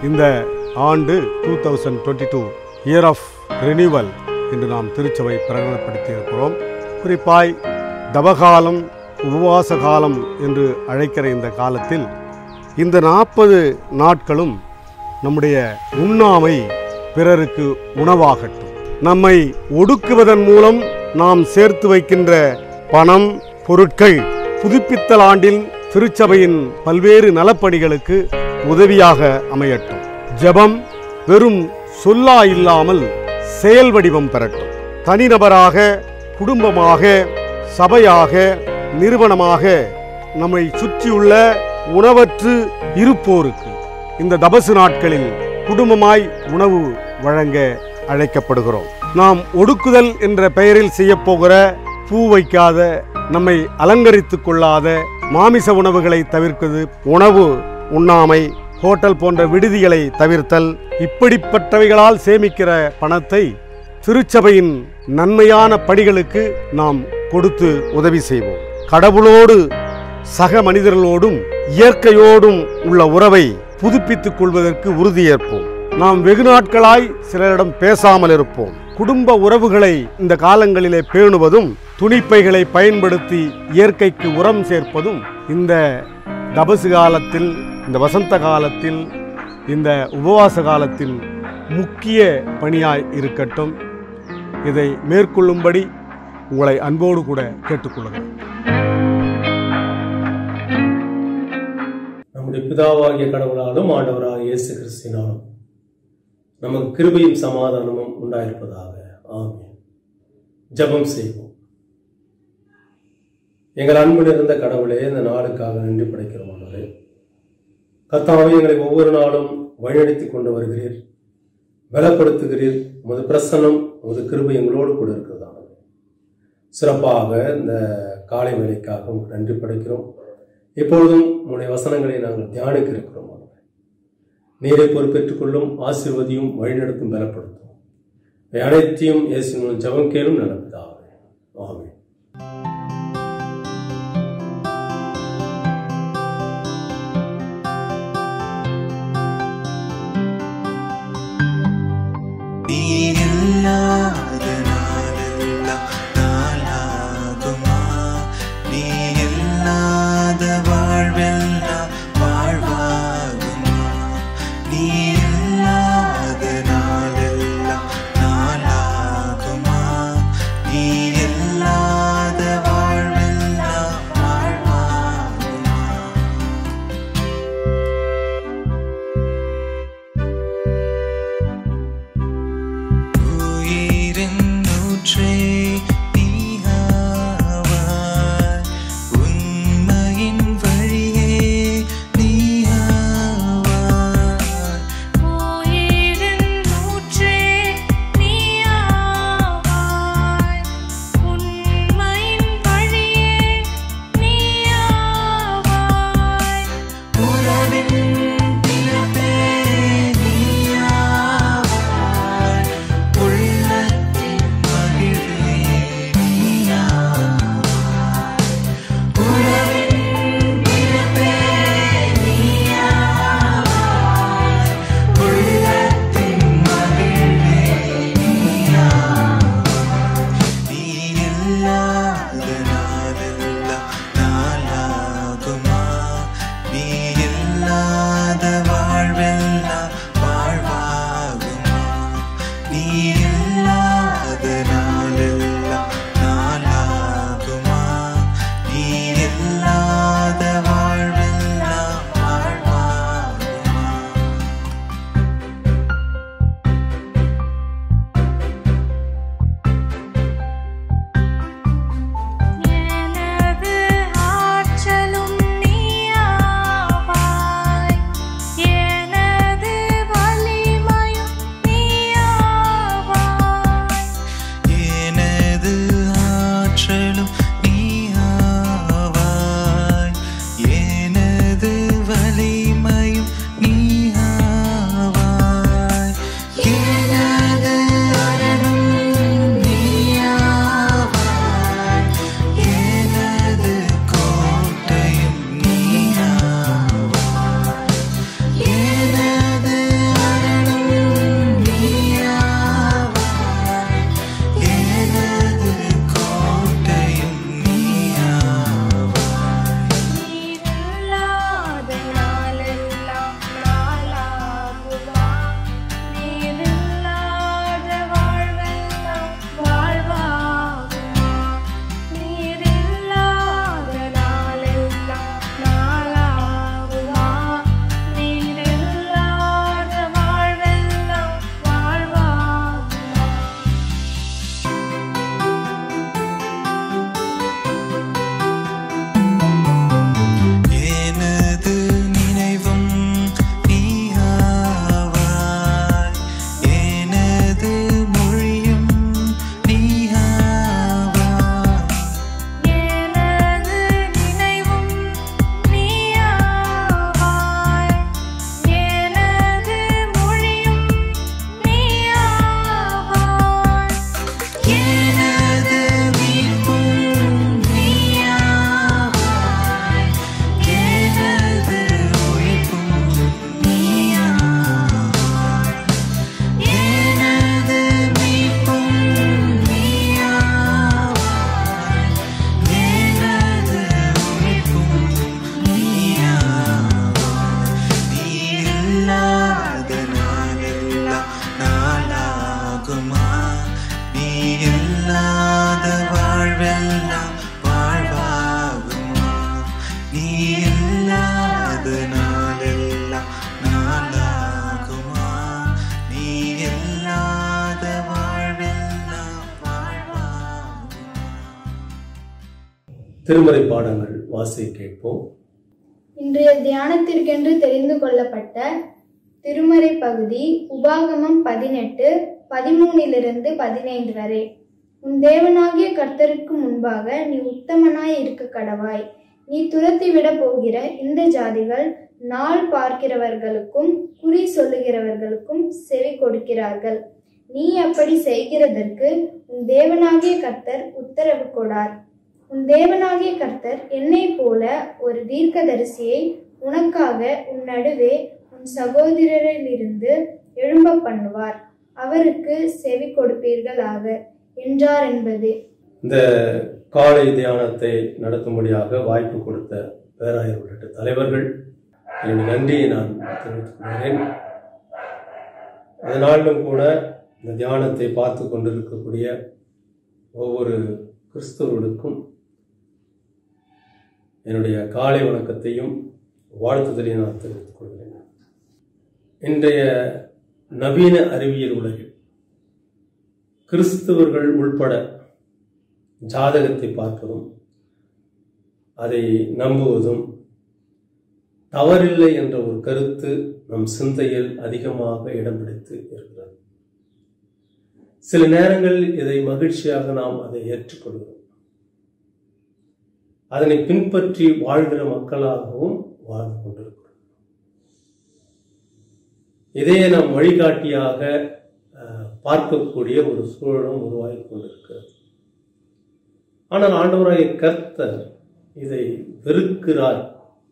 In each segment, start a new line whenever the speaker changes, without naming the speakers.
இந்த ஆண்டு two thousand twenty two year of renewal என்று நாம் திருச்சபை பிரகடனப்படுத்தி இருக்கிறோம் குறிப்பாய் தவகாலம் உபவாச காலம் என்று அழைக்கிற இந்த காலத்தில் இந்த நாற்பது நாட்களும் நம்முடைய உண்ணாமை பிறருக்கு உணவாகட்டும் நம்மை ஒடுக்குவதன் மூலம் நாம் சேர்த்து வைக்கின்ற பணம் பொருட்கள் புதுப்பித்தல் ஆண்டில் திருச்சபையின் பல்வேறு நலப்பணிகளுக்கு உதவியாக அமையட்டும் ஜெபம் வெறும் சொல்லா இல்லாமல் செயல் வடிவம் பெறட்டும் தனிநபராக குடும்பமாக சபையாக நிறுவனமாக நம்மை சுற்றியுள்ள உணவற்று இருப்போருக்கு இந்த தபசு நாட்களில் குடும்பமாய் உணவு வழங்க அழைக்கப்படுகிறோம் நாம் ஒடுக்குதல் என்ற பெயரில் செய்யப்போகிற பூ வைக்காத நம்மை அலங்கரித்துக் கொள்ளாத மாமிச உணவுகளை தவிர்ப்பது உணவு உண்ணாமை ஹோட்டல் போன்ற விடுதிகளை தவிர்த்தல் இப்படிப்பட்டவைகளால் சேமிக்கிற பணத்தை திருச்சபையின் நன்மையான பணிகளுக்கு நாம் கொடுத்து உதவி செய்வோம் கடவுளோடு சக மனிதர்களோடும் இயற்கையோடும் உள்ள உறவை புதுப்பித்துக் கொள்வதற்கு உறுதியேற்போம் நாம் வெகு நாட்களாய் சிலரிடம் பேசாமல் இருப்போம் குடும்ப உறவுகளை இந்த காலங்களிலே பேணுவதும் துணிப்பைகளை பயன்படுத்தி இயற்கைக்கு உரம் சேர்ப்பதும் இந்த தபசு காலத்தில் இந்த வசந்த காலத்தில் இந்த உபவாச காலத்தில் முக்கிய பணியாய் இருக்கட்டும் இதை மேற்கொள்ளும்படி உங்களை அன்போடு கூட கேட்டுக்கொள்கிறேன்
நம்முடைய பிதாவாகிய கடவுளாலும் ஆண்டவராக இயேசு கிறிஸ்தினாலும் நமக்கு கிருபையும் சமாதானமும் உண்டாயிருப்பதாக ஆமென் ஜெபம் செய்வோம் எங்கள் அன்பு நிறைந்த கடவுளே இந்த நாளுக்காக நன்றி படைக்கிறோம் ஆண்டவரே கர்த்தாவே எங்களை ஒவ்வொரு நாளும் வழிநடத்தி கொண்டு வருகிறீர் பலப்படுத்துகிறீர் உமது பிரசன்னம் உமது கிருபை எங்களோடு கூட இருக்கிறதானது சிறப்பாக இந்த காலை வேலைக்காக உங்களுக்கு நன்றி படைக்கிறோம் இப்பொழுதும் உங்களுடைய வசனங்களை நாங்கள் தியானிக்க இருக்கிறோம் ஆண்டவரே. நீரை பொறுப்பேற்றுக் கொள்ளும் ஆசீர்வதியும் வழிநடத்தும் பலப்படுத்தும் இவை அனைத்தையும் இயேசுவின் ஜெபம் கேளும் நடப்பதாக ஆமென்
நீ இல்லாத நாளெல்லாம் நாளாகுமா நீ இல்லாத வாழ்வெல்லாம் வாழ்வாகுமா நீ இல்லாத நாளெல்லாம் நாளாகுமா நீ இல்லாத வாழ்வெல்லாம் வாழ்வாகுமா உயிரின் ஊற்றே நீயாவாய். உண்மையின் வழியே நீயாவாய்.
திருமறை பாடங்கள் வாசி கேட்போம்
இன்றைய தியானத்திற்கென்று தெரிந்து கொள்ளப்பட்ட திருமறை பகுதி உபாகமம் பதினெட்டு பதிமூனிலிருந்து பதினைந்து வரை உன் தேவனாகிய கர்த்தருக்கு முன்பாக நீ உத்தமனாய் இருக்க கடவாய் நீ துரத்திவிட போகிற இந்த ஜாதிகள் நாள் பார்க்கிறவர்களுக்கும் குறி சொல்லுகிறவர்களுக்கும் செவி கொடுக்கிறார்கள் நீ அப்படி செய்கிறதற்கு உன் தேவனாகிய கர்த்தர் உத்தரவு கொடார் உன் தேவனாகிய கர்த்தர் என்னைப் போல ஒரு தீர்க்கதரிசியை உனக்காக உன் நடுவே உன் சகோதரரிலிருந்து எழும்ப பண்ணுவார் அவருக்கு செவி கொடுப்பீர்களாக என்றார் என்பது
இந்த காலை தியானத்தை நடத்தும்படியாக வாய்ப்பு கொடுத்த பேராயர் உள்ளிட்ட தலைவர்கள் என்னுடைய நன்றியை நான் தெரிவித்துக் கொள்கிறேன் அதனாலும் கூட இந்த தியானத்தை பார்த்து கொண்டிருக்கக்கூடிய ஒவ்வொரு கிறிஸ்தவர்களுக்கும் என்னுடைய காலை வணக்கத்தையும் வாழ்த்துதலையும் நான் தெரிவித்துக் கொள்கிறேன் இன்றைய நவீன அறிவியல் உலகில் கிறிஸ்தவர்கள் உள்பட ஜாதகத்தை பார்ப்பதும் அதை நம்புவதும் தவறில்லை என்ற ஒரு கருத்து நம் சிந்தையில் அதிகமாக இடம் பிடித்து இருக்கிறது சில நேரங்களில் இதை மகிழ்ச்சியாக நாம் அதை ஏற்றுக்கொள்கிறோம் அதனை பின்பற்றி வாழ்கிற மக்களாகவும் வாழ்ந்து கொண்டிருக்கிறோம் இதையே நாம் வழிகாட்டியாக அஹ், பார்க்கக்கூடிய ஒரு சூழலும் உருவாகி கொண்டிருக்கிறது ஆனால் ஆண்டவராகிய கர்த்தர் இதை வெறுக்கிறார்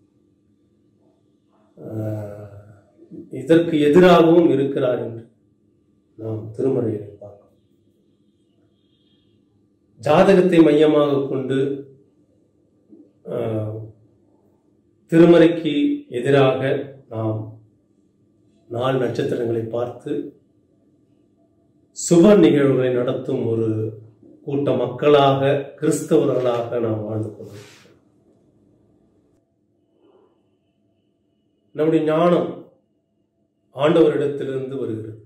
ஆஹ், இதற்கு எதிராகவும் இருக்கிறார் என்று நாம் திருமறையை பார்க்கிறோம் ஜாதகத்தை மையமாக கொண்டு ஆஹ், திருமறைக்கு எதிராக நாம் நாள் நட்சத்திரங்களை பார்த்து சுப நிகழ்வுகளை நடத்தும் ஒரு கூட்ட மக்களாக கிறிஸ்தவர்களாக நாம் வாழ்ந்து கொண்டிருக்கிறோம் நம்முடைய ஞானம் ஆண்டவரிடத்திலிருந்து வருகிறது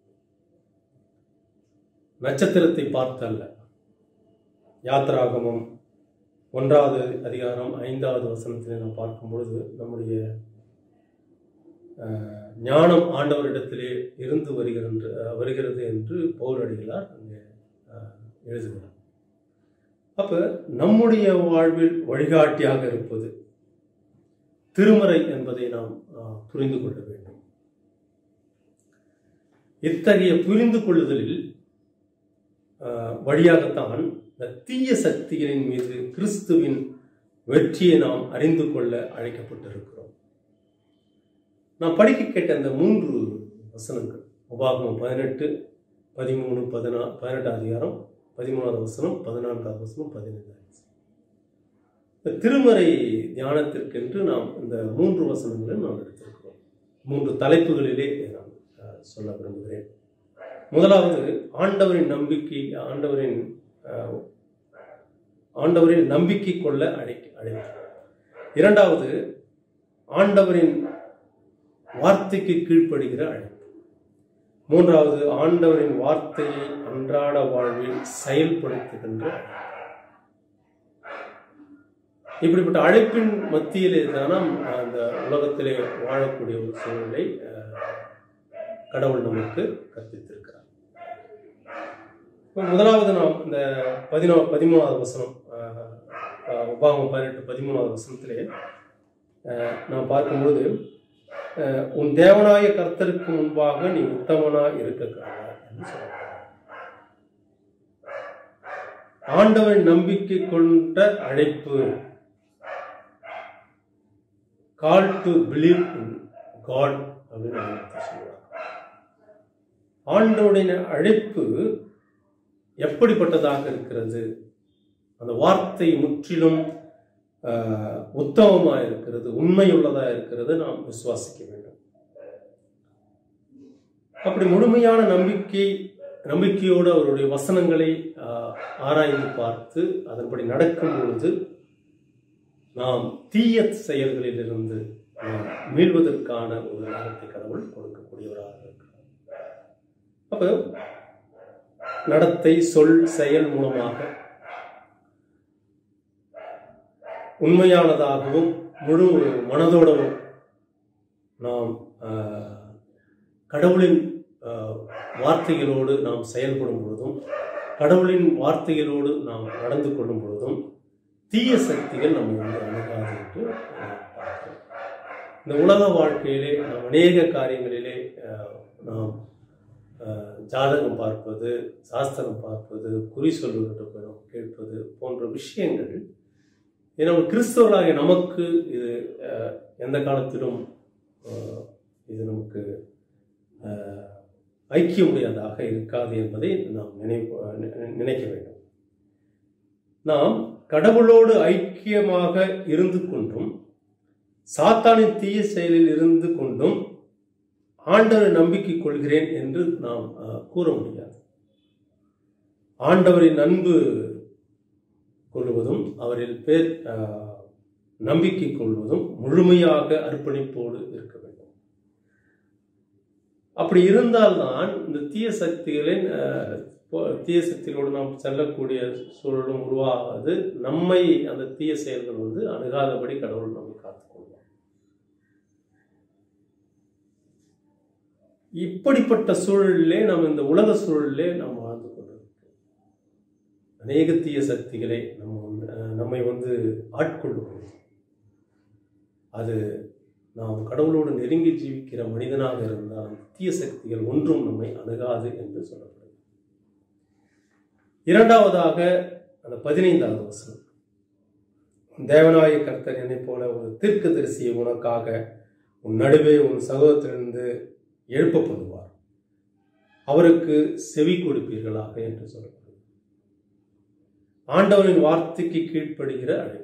நட்சத்திரத்தை பார்த்தல்ல யாத்திராகமம் ஒன்றாவது அதிகாரம் ஐந்தாவது வசனத்திலே நாம் பார்க்கும் பொழுது நம்முடைய அஹ், ஞானம் ஆண்டவரிடத்திலே இருந்து வருகிறது வருகிறது என்று பௌரடிகளார் அங்கே அஹ், எழுதுகிறார் அப்ப நம்முடைய வாழ்வில் வழிகாட்டியாக இருப்பது திருமறை என்பதை நாம் அஹ், புரிந்து கொள்ள வேண்டும் இத்தகைய புரிந்து கொள்ளுதலில் அஹ், வழியாகத்தான் இந்த தீய சக்திகளின் மீது கிறிஸ்துவின் வெற்றியை நாம் அறிந்து கொள்ள அழைக்கப்பட்டிருக்கிறோம் நான் படிக்க கேட்ட அந்த மூன்று வசனங்கள் உபாகமம் பதினெட்டு பதிமூணு பதினா பதினெட்டாம் அதிகாரம் பதிமூணாவது வசனம் பதினான்காவது வசனம் பதினைந்தாவது வசனம் இந்த திருமறை தியானத்திற்கென்று நாம் இந்த மூன்று வசனங்களை நாம் எடுத்திருக்கிறோம் மூன்று தலைப்புகளிலே இதை நான் அஹ், சொல்ல விரும்புகிறேன் முதலாவது ஆண்டவரின் நம்பிக்கை ஆண்டவரின் அஹ், ஆண்டவரின் நம்பிக்கை கொள்ள அழைக்க அழைக்கிறார் இரண்டாவது ஆண்டவரின் வார்த்தைக்கு கீழ்ப்படுகிற அழைப்பு மூன்றாவது ஆண்டவரின் வார்த்தையை அன்றாட வாழ்வில் செயல்படுத்துகின்ற அழைப்பு. இப்படிப்பட்ட அழைப்பின் மத்தியிலே தான் நாம் அந்த உலகத்திலே வாழக்கூடிய ஒரு சூழ்நிலை அஹ், கடவுள் நமக்கு கற்பித்திருக்கிறார் இப்ப முதலாவது நாம் இந்த பதினோ பதிமூணாவது வசனம் அஹ், அஹ், உபாகமம் பதினெட்டு பதிமூணாவது வசனத்திலே அஹ், நாம் பார்க்கும்போது அஹ், உன் தேவனாய கர்த்தருக்கு முன்பாக நீ உத்தமனாய் இருக்க கடவாய் என்று சொல்றார் ஆண்டவர் நம்பிக்கை கொண்ட அழைப்பு call to believe in God அப்படின்னு ஆங்கிலத்தில் சொல்லுவாங்க ஆண்டவருடைய அழைப்பு எப்படிப்பட்டதாக இருக்கிறது அந்த வார்த்தை முற்றிலும் ஆஹ், உத்தமமாக இருக்கிறது உண்மையுள்ளதாக இருக்கிறது நாம் விசுவாசிக்க வேண்டும் அப்படி முழுமையான நம்பிக்கை நம்பிக்கையோடு அவருடைய வசனங்களை ஆஹ், ஆராய்ந்து பார்த்து அதன்படி நடக்கும் பொழுது நாம் தீய செயல்களிலிருந்து நாம் மீள்வதற்கான ஒரு நேரத்தை கடவுள் கொடுக்கக்கூடியவராக இருக்கிறார் அப்ப நடத்தை சொல் செயல் மூலமாக உண்மையானதாகவும் முழு மனதோடவும் நாம் ஆஹ், கடவுளின் ஆஹ், வார்த்தைகளோடு நாம் செயல்படும் பொழுதும் கடவுளின் வார்த்தைகளோடு நாம் நடந்து கொள்ளும் பொழுதும் தீய சக்திகள் நம்மை வந்து அணுகாது என்று நாம் பார்க்கிறோம் இந்த உலக வாழ்க்கையிலே நாம் அநேக காரியங்களிலே ஆஹ், நாம் ஆஹ், ஜாதகம் பார்ப்பது சாஸ்திரம் பார்ப்பது குறி சொல்வதற்கு கேட்பது போன்ற விஷயங்கள் இது நம்ம கிறிஸ்தவர்களாகிய நமக்கு இது ஆஹ், எந்த காலத்திலும் ஆஹ், இது நமக்கு ஆஹ், ஐக்கியமுடையதாக இருக்காது என்பதை நாம் நினைவு நி- நினைக்க வேண்டும் நாம் கடவுளோடு ஐக்கியமாக இருந்து கொண்டும் சாத்தானின் தீய செயலில் இருந்து கொண்டும் ஆண்டவரை நம்பிக்கை கொள்கிறேன் என்று நாம் ஆஹ், கூற முடியாது ஆண்டவரின் அன்பு கொள்வதும் அவரில் பேர் ஆஹ், நம்பிக்கை கொள்வதும் முழுமையாக அர்ப்பணிப்போடு இருக்க வேண்டும் அப்படி இருந்தால்தான் இந்த தீய சக்திகளின் ஆஹ், போ- தீய சக்திகளோடு நாம் செல்லக்கூடிய சூழலும் உருவாகாது நம்மை அந்த தீய செயல்கள் வந்து அணுகாதபடி கடவுள் நம்மை காத்துக்கொள்வார் இப்படிப்பட்ட சூழலிலே நாம் இந்த உலக சூழலிலே நாம் வாழ்ந்து கொண்டிருக்கிறோம் அநேக தீய சக்திகளை நம்ம வந்து அஹ், நம்மை வந்து ஆட்கொள்ளும் அது நாம் கடவுளோடு நெருங்கி ஜீவிக்கிற மனிதனாக இருந்தால் அந்த தீய சக்திகள் ஒன்றும் நம்மை அணுகாது என்று சொல்லப்படுது இரண்டாவதாக அந்த பதினைந்தாவது வசனம் தேவனாய கர்த்தர் என்னைப் போல ஒரு தீர்க்கதரிசியை உனக்காக உன் நடுவே உன் சகோதரத்திலிருந்து எழுப்பப்படுவார் அவருக்கு செவி கொடுப்பீர்களாக என்று சொல்லப்படுது ஆண்டவரின் வார்த்தைக்கு கீழ்ப்படுகிற அழைப்பு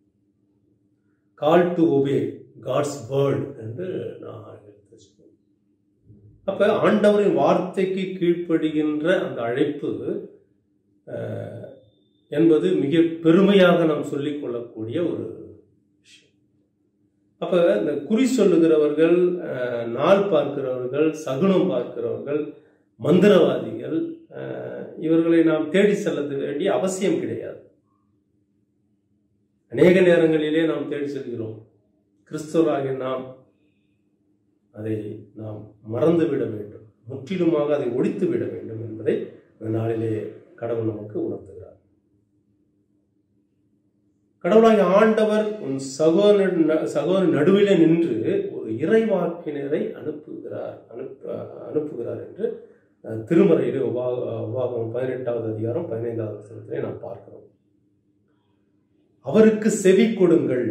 call to obey God's word என்று நான் ஆங்கிலத்தில் சொல்லுவேன் அப்ப ஆண்டவரின் வார்த்தைக்கு கீழ்ப்படுகின்ற அந்த அழைப்பு அஹ், என்பது மிக பெருமையாக நாம் சொல்லிக் கொள்ளக்கூடிய ஒரு விஷயம் அப்ப இந்த குறி சொல்லுகிறவர்கள் அஹ், நாள் பார்க்கிறவர்கள் சகுனம் பார்க்கிறவர்கள் மந்திரவாதிகள் அஹ், இவர்களை நாம் தேடி செல்ல வேண்டிய அவசியம் கிடையாது அநேக நேரங்களிலே நாம் தேடி செல்கிறோம் கிறிஸ்தவராகிய நாம் அதை நாம் மறந்துவிட வேண்டும் முற்றிலுமாக அதை ஒழித்து விட வேண்டும் என்பதை இந்த நாளிலே கடவுள் நமக்கு உணர்த்துகிறார் கடவுளாகிய ஆண்டவர் உன் சகோதரன் ந- சகோதரன் நடுவிலே நின்று ஒரு இறைவாக்கினரை அனுப்புகிறார் அனுப்ப அனுப்புகிறார் என்று அஹ், திருமறையிலே உபா உபாகம் பதினெட்டாவது அதிகாரம் பதினைந்தாவது வசனத்திலே நாம் பார்க்கிறோம் அவருக்கு செவி கொடுங்கள்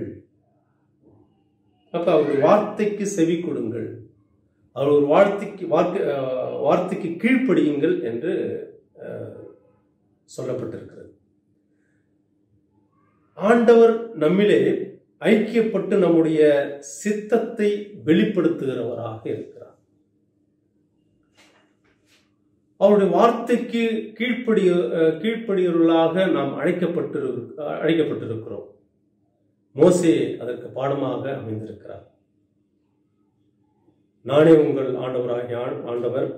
அப்ப அவருடைய வார்த்தைக்கு செவி கொடுங்கள் அவர் ஒரு வார்த்தைக்கு வார்த்தை அஹ், வார்த்தைக்கு கீழ்ப்படியுங்கள் என்று அஹ், சொல்லப்பட்டிருக்கிறது ஆண்டவர் நம்மிலே ஐக்கியப்பட்டு நம்முடைய சித்தத்தை வெளிப்படுத்துகிறவராக இருக்கிறார் அவருடைய வார்த்தைக்கு கீழ்ப்படிய அஹ், கீழ்ப்படியவர்களாக நாம் அழைக்கப்பட்டு அழைக்கப்பட்டிருக்கிறோம் மோசே அதற்கு பாடமாக அமைந்திருக்கிறார் நானே உங்கள் ஆண்டவராகிய ஆண்- ஆண்டவர்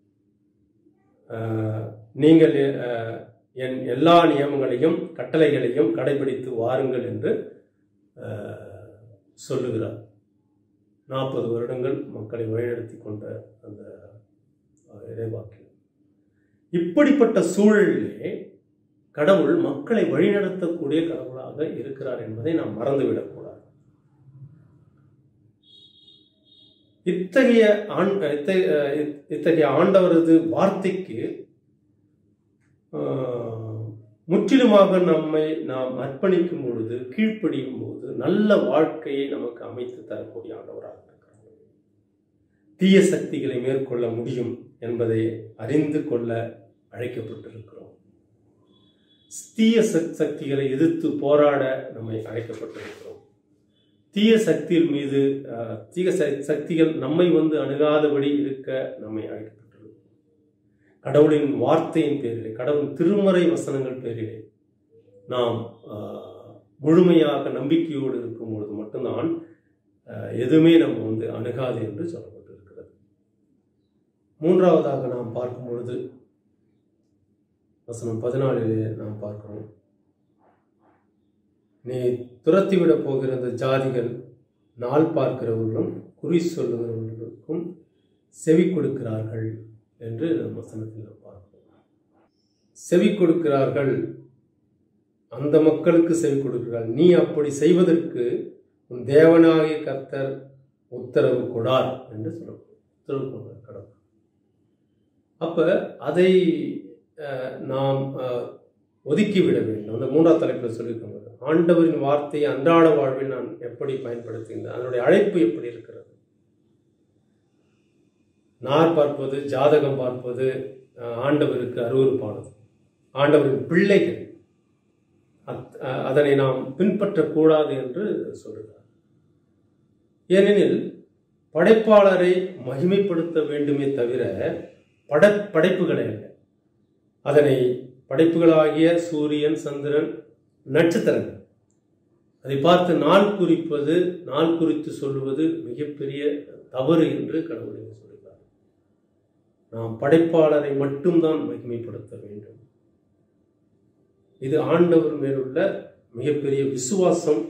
ஆஹ், நீங்கள் ஆஹ், என் எல்லா நியமங்களையும் கட்டளைகளையும் கடைபிடித்து வாருங்கள் என்று ஆஹ், சொல்லுகிறார் நாற்பது வருடங்கள் மக்களை வழிநடத்தி கொண்ட அந்த ஆஹ், இறைவாக்கியம் இப்படிப்பட்ட சூழலிலே கடவுள் மக்களை வழிநடத்தக்கூடிய கடவுளாக இருக்கிறார் என்பதை நாம் மறந்துவிடக்கூடாது இத்தகைய ஆண் இத்தகைய இத்தகைய ஆண்டவரது வார்த்தைக்கு ஆஹ், முற்றிலுமாக நம்மை நாம் அர்ப்பணிக்கும் பொழுது கீழ்ப்படியும் போது நல்ல வாழ்க்கையை நமக்கு அமைத்து தரக்கூடிய ஆண்டவராக இருக்கிறார் தீய சக்திகளை மேற்கொள்ள முடியும் என்பதை அறிந்து கொள்ள அழைக்கப்பட்டிருக்கிறோம் தீய சக்- சக்திகளை எதிர்த்து போராட நம்மை அழைக்கப்பட்டிருக்கிறோம் தீய சக்தியின் மீது அஹ், தீய ச- சக்திகள் நம்மை வந்து அணுகாதபடி இருக்க நம்மை அழைக்கப்பட்டிருக்கிறோம் கடவுளின் வார்த்தையின் பேரிலே கடவுளின் திருமறை வசனங்கள் பேரிலே நாம் அஹ், முழுமையாக நம்பிக்கையோடு இருக்கும் பொழுது மட்டும்தான் அஹ், எதுவுமே நம்ம வந்து அணுகாது என்று சொல்லப்பட்டிருக்கிறது மூன்றாவதாக நாம் பார்க்கும் பொழுது வசனம் பதினாலிலே நாம் பார்க்கிறோம் நீ துரத்திவிடப் போகிற அந்த ஜாதிகள் நாள் பார்க்கிறவர்களும் குறி சொல்லுகிறவர்களுக்கும் செவி கொடுக்கிறார்கள் என்று நம் வசனத்தில் நாம் பார்க்கிறோம் செவி கொடுக்கிறார்கள் அந்த மக்களுக்கு செவி கொடுக்கிறார்கள் நீ அப்படி செய்வதற்கு உன் தேவனாகிய கர்த்தர் உத்தரவு கொடார் என்று சொல்லப்படும் உத்தரவு கொண்டார் கடவுள் அப்ப அதை அஹ், நாம் அஹ், ஒதுக்கிவிட வேண்டும் அந்த மூன்றாம் தலைப்பில் சொல்லியிருக்காங்க ஆண்டவரின் வார்த்தையை அன்றாட வாழ்வில் நான் எப்படி பயன்படுத்துகின்றேன் அதனுடைய அழைப்பு எப்படி இருக்கிறது நார் பார்ப்பது ஜாதகம் பார்ப்பது அஹ், ஆண்டவருக்கு அருவருப்பானது ஆண்டவரின் பிள்ளைகள் அத்- அஹ், அதனை நாம் பின்பற்றக்கூடாது என்று சொல்கிறார் ஏனெனில் படைப்பாளரை மகிமைப்படுத்த வேண்டுமே தவிர பட படைப்புகளை அல்ல அதனை படைப்புகளாகிய சூரியன் சந்திரன் நட்சத்திரங்கள் அதை பார்த்து நாள் குறிப்பது நாள் குறித்து சொல்லுவது மிகப்பெரிய தவறு என்று கடவுள் இங்கு சொல்கிறார் நாம் படைப்பாளரை மட்டும்தான் மகிமைப்படுத்த வேண்டும் இது ஆண்டவர் மேலுள்ள மிகப்பெரிய விசுவாசம்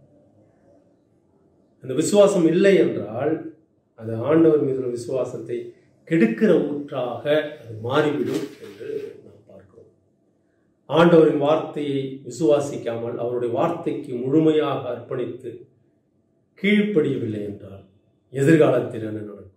அந்த விசுவாசம் இல்லை என்றால் அது ஆண்டவர் மீதுள்ள விசுவாசத்தை கெடுக்கிற ஊற்றாக அது மாறிவிடும் என்று நாம் பார்க்கிறோம் ஆண்டவரின் வார்த்தையை விசுவாசிக்காமல் அவருடைய வார்த்தைக்கு முழுமையாக அர்ப்பணித்து கீழ்ப்படியவில்லை என்றால் எதிர்காலத்தில் என்ன நடக்கும்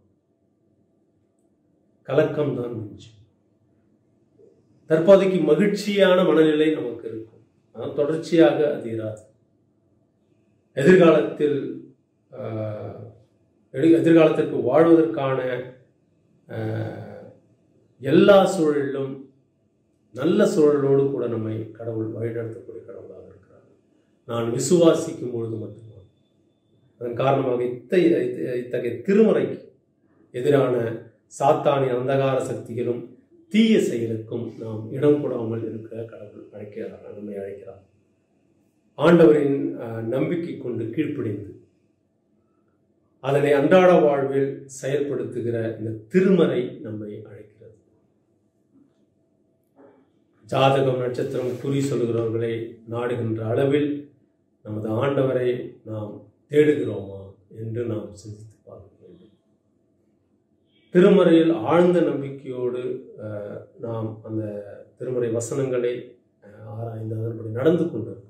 கலக்கம்தான் மிஞ்சும் தற்போதைக்கு மகிழ்ச்சியான மனநிலை நமக்கு இருக்கும் ஆனால் தொடர்ச்சியாக அது இராது எதிர்காலத்தில் ஆஹ், எதி- எதிர்காலத்திற்கு வாழ்வதற்கான ஆஹ், எல்லா சூழலிலும் நல்ல சூழலோடு கூட நம்மை கடவுள் வழிநடத்தக்கூடிய கடவுளாக இருக்கிறார் நான் விசுவாசிக்கும் பொழுது மட்டும்தான் அதன் காரணமாக இத்தகைய இத்தகைய திருமுறைக்கு எதிரான சாத்தானின் அந்தகார சக்திகளும் தீய செயலுக்கும் நாம் இடம் கொடாமல் இருக்க கடவுள் அழைக்கிறார் நம்மை அழைக்கிறார் ஆண்டவரின் அஹ், நம்பிக்கை கொண்டு கீழ்ப்படிந்து அதனை அன்றாட வாழ்வில் செயல்படுத்துகிற இந்த திருமறை நம்மை அழைக்கிறது ஜாதகம் நட்சத்திரம் குறி சொல்லுகிறவர்களை நாடுகின்ற அளவில் நமது ஆண்டவரை நாம் தேடுகிறோமா என்று நாம் சிந்தித்து பார்க்க வேண்டும் திருமறையில் ஆழ்ந்த நம்பிக்கையோடு அஹ், நாம் அந்த திருமறை வசனங்களை அஹ், ஆராய்ந்து அதன்படி நடந்து கொண்டிருக்கிறோம்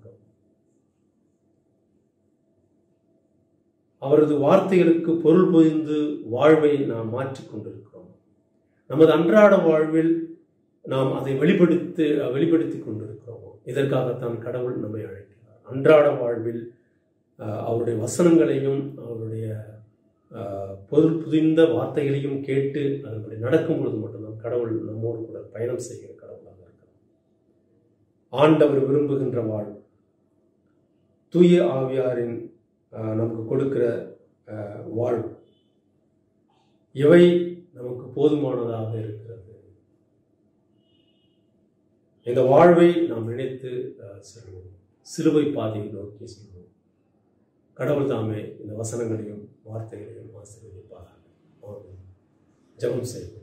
அவரது வார்த்தைகளுக்கு பொருள் பொதிந்து வாழ்வை நாம் மாற்றிக் கொண்டிருக்கிறோம் நமது அன்றாட வாழ்வில் நாம் அதை வெளிப்படுத்தி வெளிப்படுத்தி கொண்டிருக்கிறோம் இதற்காகத்தான் கடவுள் நம்மை அழைக்கிறார் அன்றாட வாழ்வில் அஹ், அவருடைய வசனங்களையும் அவருடைய அஹ், பொருள் புதிந்த வார்த்தைகளையும் கேட்டு அதன்படி நடக்கும் பொழுது மட்டும்தான் கடவுள் நம்மோடு கூட பயணம் செய்கிற கடவுளாக இருக்கிறார் ஆண்டவர் விரும்புகின்ற வாழ்வு தூய ஆவியாரின் அஹ், நமக்கு கொடுக்கிற அஹ், வாழ்வு இவை நமக்கு போதுமானதாக இருக்கிறது இந்த வாழ்வை நாம் நினைத்து அஹ், செல்வோம் சிலுவை பாதையை நோக்கி செல்வோம் கடவுள் தாமே இந்த வசனங்களையும் வார்த்தைகளையும் ஆசீர்வதிப்பார் ஆமென். ஜெபம் செய்வோம்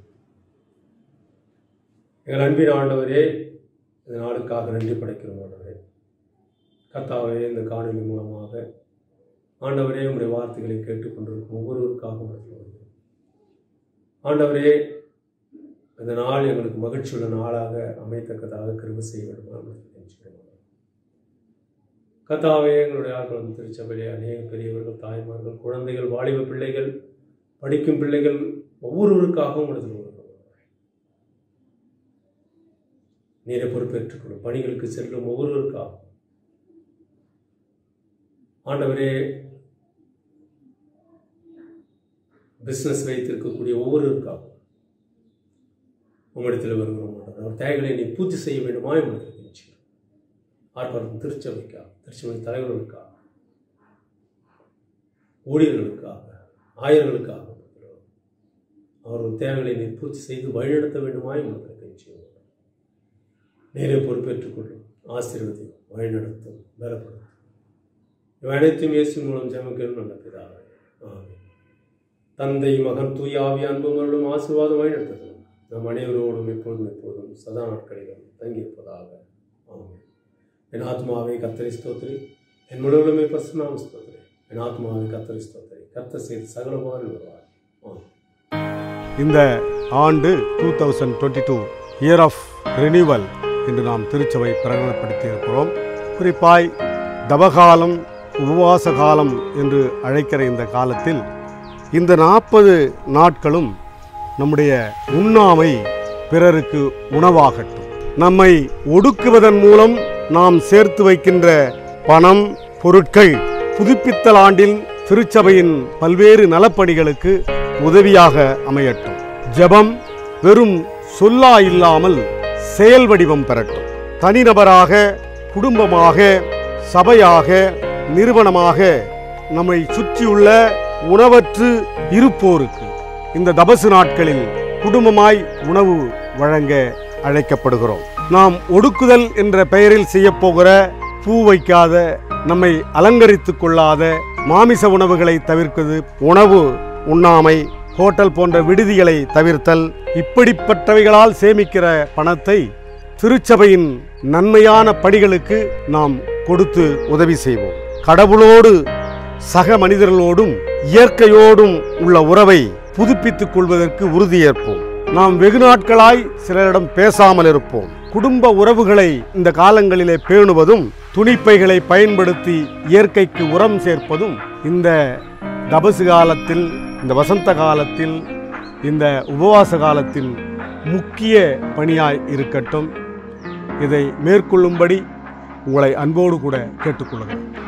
எங்கள் அன்பின் ஆண்டவரே இந்த நாளுக்காக நன்றி படைக்கிறோம் ஆண்டவரே கர்த்தாவே இந்த காணொலி மூலமாக ஆண்டவரே உங்களுடைய வார்த்தைகளை கேட்டுக்கொண்டிருக்கும் ஒவ்வொருவருக்காகவும் நடத்தி வருகிறோம் ஆண்டவரே இந்த நாள் எங்களுக்கு மகிழ்ச்சியுள்ள நாளாக அமைத்தக்கதாக கிருபை செய்ய வேண்டுமா நினைச்சுக்கிறோம் கத்தாவே எங்களுடைய ஆட்களும் திருச்சபையிலே அநேக பெரியவர்கள் தாய்மார்கள் குழந்தைகள் வாலிப பிள்ளைகள் படிக்கும் பிள்ளைகள் ஒவ்வொருவருக்காகவும் எடுத்து வருகிறோம் நீரை பொறுப்பேற்றுக் கொள்ளும் பணிகளுக்கு செல்லும் ஒவ்வொருவருக்காகவும் ஆண்டவரே பிஸ்னஸ் வைத்திருக்கக்கூடிய ஒவ்வொருவருக்காகவும் உங்களிடத்தில் வருகிறோம் ஆண்டவர் அவர் தேவைகளை நீ பூர்த்தி செய்ய வேண்டுமா உங்களுக்கு நிச்சயம் ஆர்ப்பாட்டம் திருச்சபைக்காக திருச்சபை தலைவர்களுக்காக ஊழியர்களுக்காக ஆயர்களுக்காக வருகிறோம். அவர்கள் தேவைகளை நீ பூர்த்தி செய்து வழிநடத்த வேண்டுமா உங்களுக்கு நிச்சயம் நேரே பொறுப்பேற்றுக் கொள்ளும் ஆசீர்வதி வழிநடத்தும் பலப்படுத்தும் இவை அனைத்தும் இயேசு மூலம் ஜெமக்கள் நல்ல பிதாவே ஆமென் தந்தை மகன் தூய ஆவி அன்புகளும் ஆசீர்வாதம் வழிநடத்தட்டும் நம் அனைவரோடும் எப்பொழுதும் எப்போதும் சதா நாட்களிலும் தங்கியிருப்பதாக ஆமென் என் ஆத்மாவை கத்தரி ஸ்தோத்திரி என் முழுவதுமே பசுநாம ஸ்தோத்திரி என் ஆத்மாவை கத்தரி ஸ்தோத்திரி கத்த செய்து சகலமான வருவார் ஆமென்.
இந்த ஆண்டு two thousand twenty two year of renewal என்று நாம் திருச்சபை பிரகடனப்படுத்தி இருக்கிறோம் குறிப்பாய் தவகாலம் உபவாச காலம் என்று அழைக்கிற இந்த காலத்தில் இந்த நாற்பது நாட்களும் நம்முடைய உண்ணாமை பிறருக்கு உணவாகட்டும் நம்மை ஒடுக்குவதன் மூலம் நாம் சேர்த்து வைக்கின்ற பணம் பொருட்கள் புதுப்பித்தல் ஆண்டில் திருச்சபையின் பல்வேறு நலப்பணிகளுக்கு உதவியாக அமையட்டும் ஜெபம் வெறும் சொல்லா இல்லாமல் செயல் வடிவம் பெறட்டும் தனிநபராக குடும்பமாக சபையாக நிறுவனமாக நம்மை சுற்றியுள்ள உணவற்று இருப்போருக்கு இந்த தபசு நாட்களில் குடும்பமாய் உணவு வழங்க அழைக்கப்படுகிறோம் நாம் ஒடுக்குதல் என்ற பெயரில் செய்யப்போகிற பூ வைக்காத நம்மை அலங்கரித்துக் கொள்ளாத மாமிச உணவுகளை தவிர்ப்பது உணவு உண்ணாமை ஹோட்டல் போன்ற விடுதிகளை தவிர்த்தல் இப்படிப்பட்டவைகளால் சேமிக்கிற பணத்தை திருச்சபையின் நன்மையான படிகளுக்கு நாம் கொடுத்து உதவி செய்வோம் கடவுளோடு சக மனிதர்களோடும் இயற்கையோடும் உள்ள உறவை புதுப்பித்துக் கொள்வதற்கு உறுதியேற்போம் நாம் வெகு நாட்களாய் சிலரிடம் பேசாமல் இருப்போம் குடும்ப உறவுகளை இந்த காலங்களிலே பேணுவதும் துணிப்பைகளை பயன்படுத்தி இயற்கைக்கு உரம் சேர்ப்பதும் இந்த தபசு காலத்தில் இந்த வசந்த காலத்தில் இந்த உபவாச காலத்தின் முக்கிய பணியாய் இருக்கட்டும் இதை மேற்கொள்ளும்படி உங்களை அன்போடு கூட கேட்டுக்கொள்கிறேன்